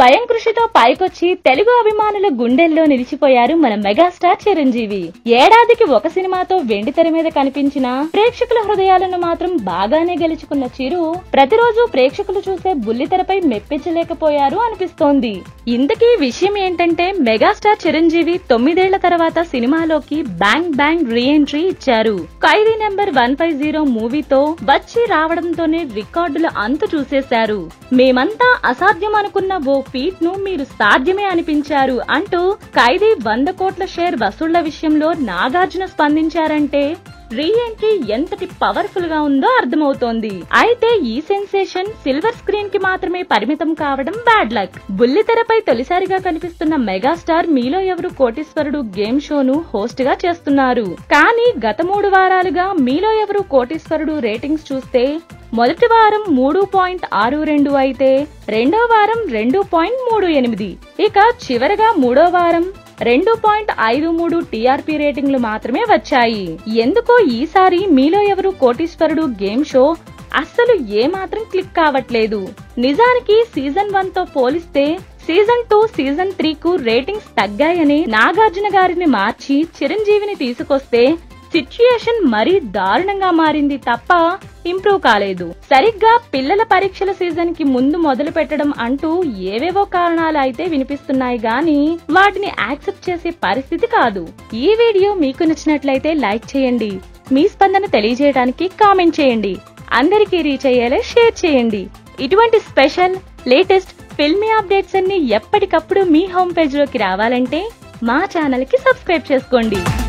స్వయం కృషితో పైకొచ్చి తెలుగు అభిమానుల గుండెల్లో నిలిచిపోయారు మన మెగాస్టార్ చిరంజీవి ఏడాదికి ఒక సినిమాతో వెండితెర మీద కనిపించిన ప్రేక్షకుల హృదయాలను మాత్రం బాగానే గెలుచుకున్న చిరు ప్రతిరోజు ప్రేక్షకులు చూసే బుల్లితెరపై మెప్పించలేకపోయారు అనిపిస్తోంది ఇంతకీ విషయం ఏంటంటే మెగాస్టార్ చిరంజీవి తొమ్మిదేళ్ల తర్వాత సినిమాలోకి బ్యాంగ్ బ్యాంగ్ రీ ఎంట్రీ ఇచ్చారు ఖైదీ నెంబర్ వన్ ఫైవ్ జీరో మూవీతో వచ్చి రావడంతోనే రికార్డుల అంతు చూసేశారు మేమంతా అసాధ్యం అనుకున్న ఓ ఫీట్ ను మీరు సాధ్యమే అనిపించారు అంటూ ఖైదీ వంద కోట్ల షేర్ వసూళ్ల విషయంలో నాగార్జున స్పందించారంటే రీ ఎంట్రీ ఎంతటి పవర్ఫుల్ గా ఉందో అర్థమవుతోంది అయితే ఈ సెన్సేషన్ సిల్వర్ స్క్రీన్ కి మాత్రమే పరిమితం కావడం బ్యాడ్ లక్ బుల్లితెరపై తొలిసారిగా కనిపిస్తున్న మెగాస్టార్ మీలో ఎవరు కోటీశ్వరుడు గేమ్ షోను హోస్ట్ గా చేస్తున్నారు కానీ గత మూడు వారాలుగా మీలో ఎవరు కోటీశ్వరుడు రేటింగ్స్ చూస్తే మొదటి వారం మూడు పాయింట్ ఆరు రెండు అయితే రెండో వారం రెండు పాయింట్ మూడు ఎనిమిది ఇక చివరగా మూడో వారం రెండు పాయింట్ ఐదు మూడు టీఆర్పీ రేటింగ్లు మాత్రమే వచ్చాయి ఎందుకో ఈసారి మీలో ఎవరు కోటీశ్వరుడు గేమ్ షో అస్సలు ఏమాత్రం క్లిక్ కావట్లేదు నిజానికి సీజన్ వన్ తో పోలిస్తే సీజన్ టూ సీజన్ త్రీ కు రేటింగ్స్ తగ్గాయని నాగార్జున గారిని మార్చి చిరంజీవిని తీసుకొస్తే సిచ్యుయేషన్ మరీ దారుణంగా మారింది తప్ప ఇంప్రూవ్ కాలేదు సరిగ్గా పిల్లల పరీక్షల సీజన్ కి ముందు మొదలు పెట్టడం అంటూ ఏవేవో కారణాలు అయితే వినిపిస్తున్నాయి గాని వాటిని యాక్సెప్ట్ చేసే పరిస్థితి కాదు ఈ వీడియో మీకు నచ్చినట్లయితే లైక్ చేయండి మీ స్పందన తెలియజేయడానికి కామెంట్ చేయండి అందరికీ రీచ్ అయ్యేలా షేర్ చేయండి ఇటువంటి స్పెషల్ లేటెస్ట్ ఫిల్మీ అప్డేట్స్ అన్ని ఎప్పటికప్పుడు మీ హోమ్ పేజ్ లోకి రావాలంటే మా ఛానల్ కి సబ్స్క్రైబ్ చేసుకోండి